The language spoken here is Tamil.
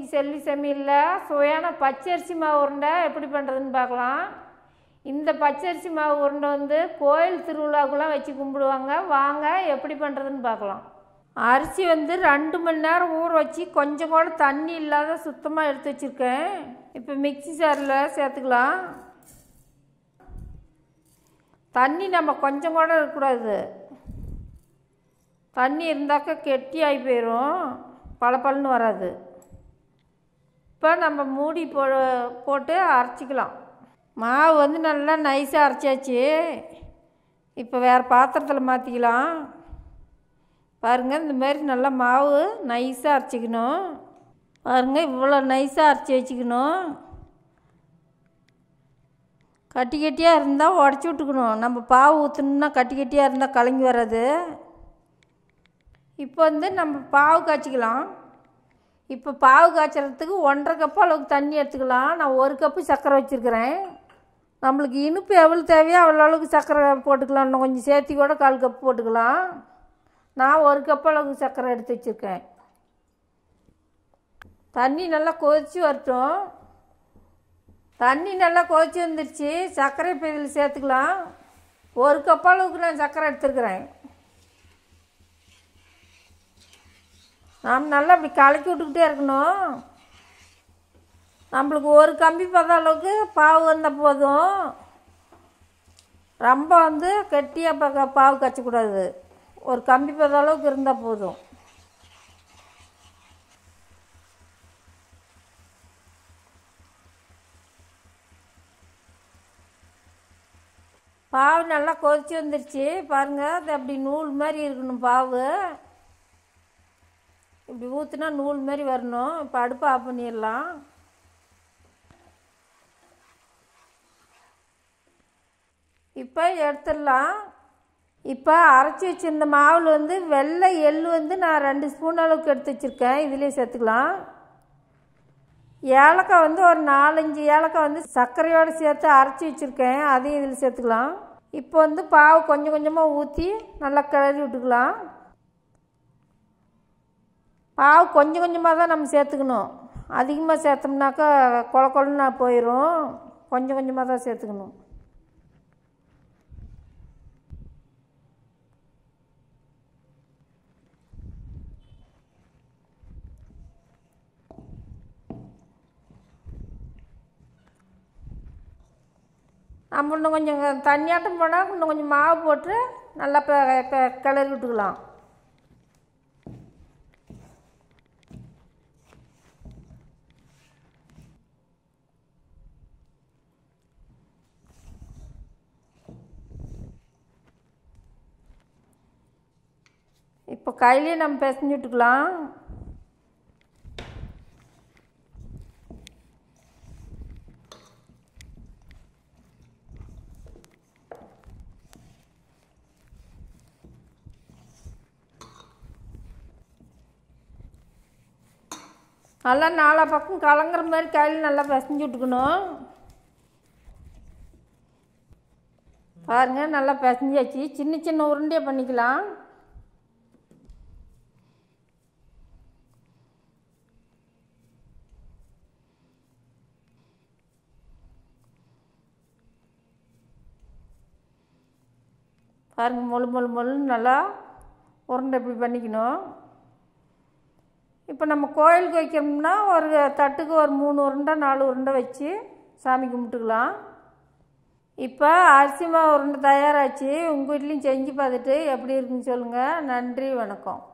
இன்னைக்கு செல்லி சமையலில் சுவையான பச்சரிசி மாவு உருண்டை எப்படி பண்ணுறதுன்னு பார்க்கலாம் இந்த பச்சரிசி மாவு உருண்டை வந்து கோயில் திருவிழாவுக்குலாம் வச்சு கும்பிடுவாங்க வாங்க எப்படி பண்ணுறதுன்னு பார்க்கலாம் அரிசி வந்து ரெண்டு மணி நேரம் ஊற வச்சு கொஞ்சம் கூட தண்ணி இல்லாத சுத்தமாக எடுத்து வச்சுருக்கேன் இப்போ மிக்ஸி ஜாரில் சேர்த்துக்கலாம் தண்ணி நம்ம கொஞ்சம் கூட இருக்கக்கூடாது தண்ணி இருந்தாக்கா கெட்டி ஆகி போயிடும் பளபளன்னு வராது இப்போ நம்ம மூடி போ போட்டு அரைச்சிக்கலாம் மாவு வந்து நல்லா நைஸாக அரைச்சாச்சு இப்போ வேறு பாத்திரத்தில் மாற்றிக்கலாம் பாருங்கள் இந்த மாதிரி நல்லா மாவு நைஸாக அரைச்சிக்கணும் பாருங்கள் இவ்வளோ நைஸாக அரைச்சி வச்சுக்கணும் கட்டி கட்டியாக இருந்தால் உடச்சி விட்டுக்கணும் நம்ம பாவு ஊற்றணுன்னா கட்டி கட்டியாக இருந்தால் கலங்கி வராது இப்போ வந்து நம்ம பாவு காய்ச்சிக்கலாம் இப்போ பாவு காய்ச்சறதுக்கு ஒன்றரை கப்பு அளவுக்கு தண்ணி எடுத்துக்கலாம் நான் ஒரு கப்பு சர்க்கரை வச்சுருக்கிறேன் நம்மளுக்கு இனிப்பு எவ்வளோ தேவையோ அவ்வளோ அளவுக்கு சர்க்கரை போட்டுக்கலாம் இன்னும் கொஞ்சம் சேர்த்தி கூட கால் கப்பு போட்டுக்கலாம் நான் ஒரு கப்பு அளவுக்கு சர்க்கரை எடுத்து வச்சுருக்கேன் தண்ணி நல்லா கொதித்து வரட்டும் தண்ணி நல்லா கொதிச்சு வந்துருச்சு சர்க்கரை இப்போ இதில் சேர்த்துக்கலாம் ஒரு கப் அளவுக்கு நான் சர்க்கரை எடுத்துருக்குறேன் நாம் நல்லா இப்படி கலக்கி விட்டுக்கிட்டே இருக்கணும் நம்மளுக்கு ஒரு கம்பி பதம் அளவுக்கு பாவு வந்தால் போதும் ரொம்ப வந்து கெட்டியாக ப பாவு கச்சக்கூடாது ஒரு கம்பி பதம் அளவுக்கு இருந்தால் போதும் பாவு நல்லா கொதிச்சு வந்துருச்சு பாருங்கள் அது அப்படி நூல் மாதிரி இருக்கணும் பாவு இப்படி ஊற்றுனா நூல் மாதிரி வரணும் இப்போ அடுப்பு ஆஃப் பண்ணிடலாம் இப்போ எடுத்துடலாம் இப்போ அரைச்சி வச்சிருந்த மாவில் வந்து வெள்ளை எள்ளு வந்து நான் ரெண்டு ஸ்பூன் அளவுக்கு எடுத்து வச்சுருக்கேன் இதிலே சேர்த்துக்கலாம் ஏலக்காய் வந்து ஒரு நாலஞ்சு ஏலக்காய் வந்து சர்க்கரையோடு சேர்த்து அரைச்சி வச்சுருக்கேன் அதையும் இதில் சேர்த்துக்கலாம் இப்போ வந்து பாவு கொஞ்சம் கொஞ்சமாக ஊற்றி நல்லா கிளறி விட்டுக்கலாம் பாவு கொஞ்சம் கொஞ்சமாக தான் நம்ம சேர்த்துக்கணும் அதிகமாக சேர்த்தோம்னாக்கா கொல கொலன்னு போயிடும் கொஞ்சம் கொஞ்சமாக தான் சேர்த்துக்கணும் நம்ம இன்னும் கொஞ்சம் தண்ணியாட்டம் போனால் இன்னும் கொஞ்சம் மாவு போட்டு நல்லா இப்போ கிளறி விட்டுக்கலாம் இப்போ கையிலே நம்ம பிசைஞ்சு விட்டுக்கலாம் நல்லா நாலா பக்கம் கலங்குற மாதிரி கையில் நல்லா பிசைஞ்சு விட்டுக்கணும் பாருங்கள் நல்லா பிசைஞ்சாச்சு சின்ன சின்ன உருண்டையாக பண்ணிக்கலாம் பாருங்கள் மொழு மொழு மொழுன்னு நல்லா உருண்டை இப்படி பண்ணிக்கணும் இப்போ நம்ம கோயிலுக்கு வைக்கணும்னா ஒரு தட்டுக்கு ஒரு மூணு உருண்டை நாலு உருண்டை வச்சு சாமி கும்பிட்டுக்கலாம் இப்போ அரிசி மாவு உருண்டை தயாராச்சு உங்கள் வீட்லேயும் செஞ்சு பார்த்துட்டு எப்படி இருக்குன்னு சொல்லுங்கள் நன்றி வணக்கம்